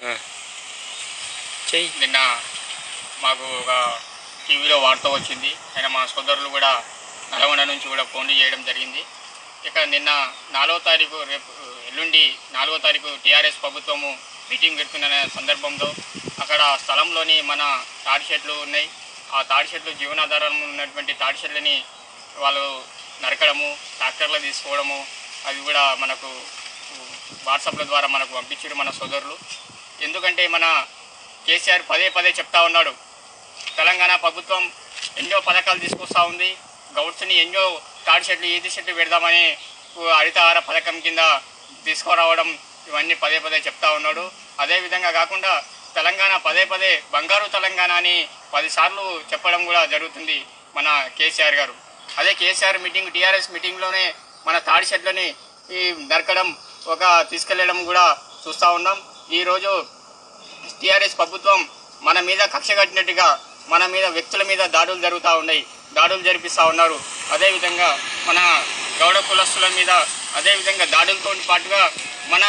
చెయ్యి నిన్న మాకు ఒక టీవీలో వార్త వచ్చింది ఆయన మా సోదరులు కూడా నల్గొండ నుంచి కూడా ఫోన్లు చేయడం జరిగింది ఇక్కడ నిన్న నాలుగో తారీఖు రేపు ఎల్లుండి నాలుగో తారీఖు టీఆర్ఎస్ ప్రభుత్వము మీటింగ్ పెడుతున్న సందర్భంలో అక్కడ స్థలంలోని మన తాడి చెట్లు ఉన్నాయి ఆ తాడి చెట్లు జీవనాధారం ఉన్నటువంటి తాడి చెట్లని వాళ్ళు నరకడము ట్రాక్టర్లు తీసుకోవడము అవి కూడా మనకు వాట్సాప్ల ద్వారా మనకు పంపించారు మన సోదరులు ఎందుకంటే మన కేసీఆర్ పదే పదే చెప్తా ఉన్నాడు తెలంగాణ ప్రభుత్వం ఎన్నో పథకాలు తీసుకొస్తా ఉంది గౌడ్స్ని ఎన్నో తాడి చెట్లు ఈది చెట్లు పెడదామని ఊ హరితహార పథకం కింద తీసుకురావడం ఇవన్నీ పదే పదే చెప్తా ఉన్నాడు అదే విధంగా కాకుండా తెలంగాణ పదే పదే బంగారు తెలంగాణ అని పదిసార్లు చెప్పడం కూడా జరుగుతుంది మన కేసీఆర్ గారు అదే కేసీఆర్ మీటింగ్ టీఆర్ఎస్ మీటింగ్లోనే మన తాడి చెట్లని ఈ నరకడం ఒక తీసుకెళ్లడం కూడా చూస్తూ ఉన్నాం ఈరోజు టీఆర్ఎస్ ప్రభుత్వం మన మీద కక్ష కట్టినట్టుగా మన మీద వ్యక్తుల మీద దాడులు జరుగుతూ ఉన్నాయి దాడులు జరిపిస్తూ ఉన్నారు అదేవిధంగా మన గౌడ కులస్తుల మీద అదేవిధంగా దాడులతో పాటుగా మన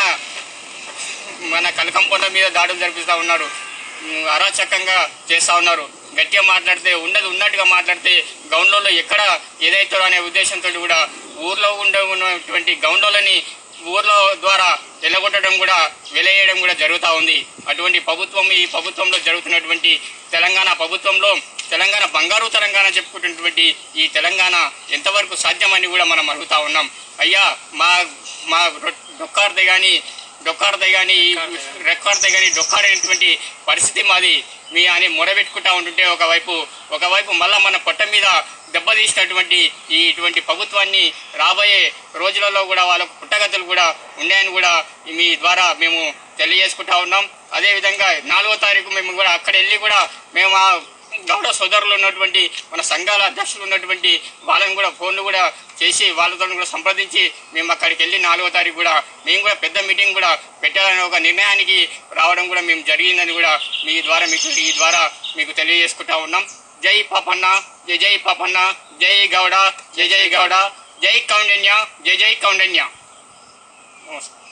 మన కనకంపొండ మీద దాడులు జరిపిస్తూ ఉన్నారు ఉమ్, అరాచకంగా చేస్తూ ఉన్నారు గట్టిగా మాట్లాడితే ఉన్నది ఉన్నట్టుగా మాట్లాడితే గౌండ్లలో ఎక్కడ ఏదైతారో అనే ఉద్దేశంతో కూడా ఊర్లో ఉండే ఉన్నటువంటి గౌండ్లని ఊర్లో ద్వారా వెళ్ళగొట్టడం కూడా వెలవేయడం కూడా జరుగుతూ ఉంది అటువంటి ప్రభుత్వం ఈ ప్రభుత్వంలో జరుగుతున్నటువంటి తెలంగాణ ప్రభుత్వంలో తెలంగాణ బంగారు తెలంగాణ చెప్పుకున్నటువంటి ఈ తెలంగాణ ఎంతవరకు సాధ్యమని కూడా మనం అడుగుతా ఉన్నాం అయ్యా మా మా డొక్కార్దే కానీ డొక్కాడతాయి కానీ రెక్కాడతాయి కానీ డొక్కాడైనటువంటి పరిస్థితి మాది మీ అని మొరబెట్టుకుంటా ఉంటుంటే ఒకవైపు ఒకవైపు మళ్ళా మన పొట్ట మీద దెబ్బతీసినటువంటి ఈ ఇటువంటి ప్రభుత్వాన్ని రాబోయే రోజులలో కూడా వాళ్ళకు పుట్టగతులు కూడా ఉన్నాయని కూడా మీ ద్వారా మేము తెలియజేసుకుంటా ఉన్నాం అదేవిధంగా నాలుగో తారీఖు మేము కూడా అక్కడ వెళ్ళి కూడా మేము ఆ గౌడ సోదరులు ఉన్నటువంటి మన సంఘాల అధ్యక్షులు ఉన్నటువంటి వాళ్ళని కూడా ఫోన్లు కూడా చేసి వాళ్ళతో కూడా సంప్రదించి మేము అక్కడికి వెళ్ళి నాలుగో తారీఖు కూడా మేము కూడా పెద్ద మీటింగ్ కూడా పెట్టాలని ఒక నిర్ణయానికి రావడం కూడా మేము జరిగిందని కూడా మీ ద్వారా మీకు ఈ ద్వారా మీకు తెలియజేసుకుంటా ఉన్నాం జై పాపన్న జై జై పాపన్న జై గౌడ జై జై గౌడ జై కౌండన్య జై జై కౌండన్య నమస్తే